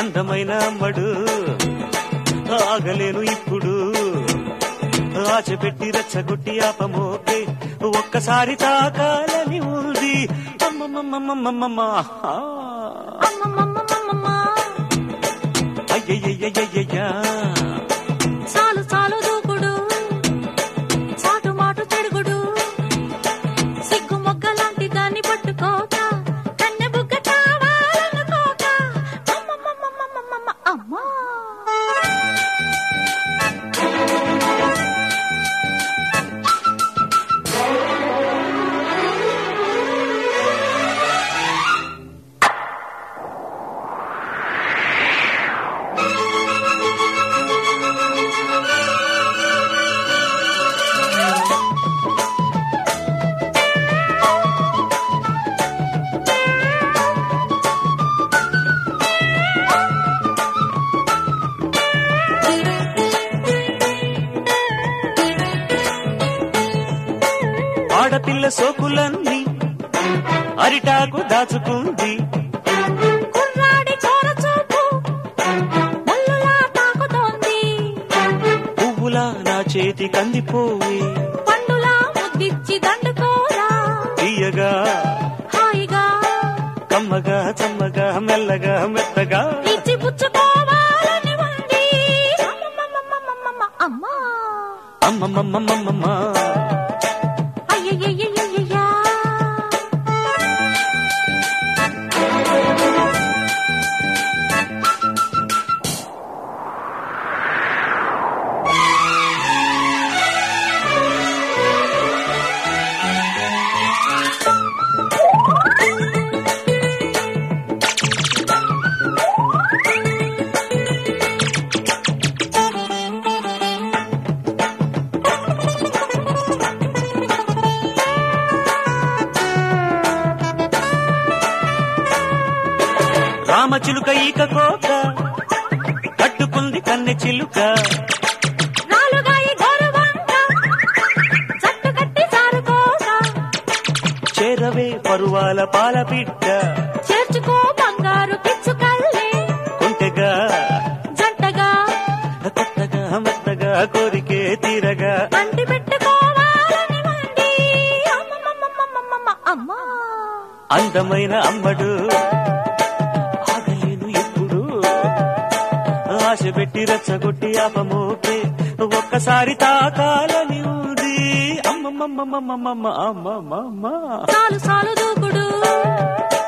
అందమైన అమ్మడు ఆగలేను ఇప్పుడు ఆశ పెట్టి రెచ్చగొట్టి ఆపమోకే ఒక్కసారి తాకాలని ఉంది అమ్మమ్మమ్మమ్మమ్మమ్మ అమ్మమ్మమ్మమ్మమ్మ. అయ్యయ్యయ్యయ్యయ్యా చాలు చాలు దూకుడు చాటు మాటు చెడుగుడు సిగ్గు మొగ్గ లాంటి దాన్ని పట్టుకోక కన్నె బుగ్గ కావాలనుకోక అమ్మమ్మమ్మమ్మమ్మమ్మ. అమ్మా ఆడపిల్ల సోకులన్నీ అరిటాకు దాచుకుంది కుర్రాడి చోర చూపు ముల్లులా తాకుతోంది పువ్వులా నా చేతి కందిపోయి పండులా ముద్దిచ్చి దండుకోరా తీయగా హాయిగా కమ్మగా చమ్మగా మెల్లగా మెత్తగా ఇచ్చి పుచ్చుకోవాలని ఉంది అమ్మమ్మమ్మమ్మమ్మమ్మ. అమ్మా అమ్మమ్మమ్మమ్మమ్మ అయ్యయ్యయ్యయ్యయ్యా. రామచిలుక ఈక కోక కట్టుకుంది కన్నె చిలుక నాలుగాయి గోరువంక, జట్టు కట్టి జారుకోగా, చేరవే పరువాల పాల బిడ్డ చేర్చుకో బంగారు పిచ్చుకల్లే కొంటెగా జంటగా కొత్తగా మెత్తగా కోరికే తీరగా అంటి పెట్టుకోవాలని మండి అమ్మమ్మమ్మమ్మమ్మమ్మ. అమ్మా అందమైన అమ్మడు ఆగలేను ఎప్పుడు ఆశ పెట్టి రెచ్చగొట్టి ఆపమోకే ఒక్కసారి తాకాలని ఉంది అమ్మమ్మమ్మమ్మమ్మమ్మ అమ్మమ్మమ్మ చాలు చాలు దూకుడు